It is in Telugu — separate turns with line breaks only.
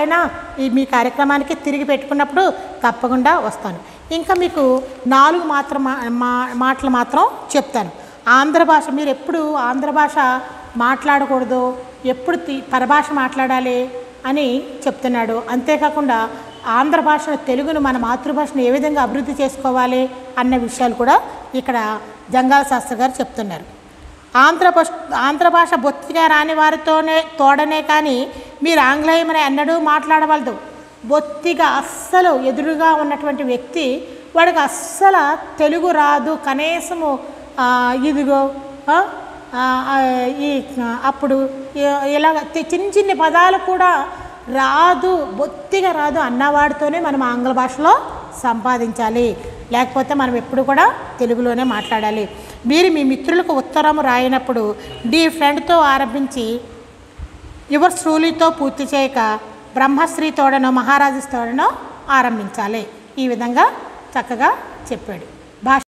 ఎప్పుడైనా ఈ మీ కార్యక్రమానికి తిరిగి పెట్టుకున్నప్పుడు తప్పకుండా వస్తాను ఇంకా మీకు నాలుగు మాత్రం మా- మా- మాటలు మాత్రం చెప్తాను ఆంధ్ర భాష మీరు ఎప్పుడు ఆంధ్ర భాష మాట్లాడకూడదు ఎప్పుడు తి- పరభాష మాట్లాడాలి అని చెప్తున్నాడు అంతేకాకుండా ఆంధ్ర భాష తెలుగును మన మాతృభాషను ఏ విధంగా అభివృద్ధి చేసుకోవాలి అన్న విషయాలు కూడా ఇక్కడ జంగాల శాస్త్రి గారు చెప్తున్నారు ఆంధ్ర భాష ఆంధ్ర భాష బొత్తిగా రాని వారితోనే తోడనే కానీ మీరు ఆంగ్లేయమని ఎన్నడూ మాట్లాడవలదు బొత్తిగా అస్సలు ఎదురుగా ఉన్నటువంటి వ్యక్తి వాడికి అస్సలు తెలుగు రాదు కనీసము ఆ, ఇదిగో ఆ, ఆ, ఆ, ఈ అప్పుడు ఇ- ఇలాగ తి- చిన్న చిన్న పదాలు కూడా రాదు బొత్తిగా రాదు అన్నవాడితోనే మనం ఆంగ్ల భాషలో సంపాదించాలి లేకపోతే మనం ఎప్పుడు కూడా తెలుగులోనే మాట్లాడాలి మీరు మీ మిత్రులకు ఉత్తరం రాయినప్పుడు డీ ఫ్రెండ్తో ఆరంభించి యువర్ ట్రూలీతో పూర్తి చేయక బ్రహ్మశ్రీ తోడనో మహారాజు తోడనో ఆరంభించాలి ఈ విధంగా చక్కగా చెప్పాడు భాష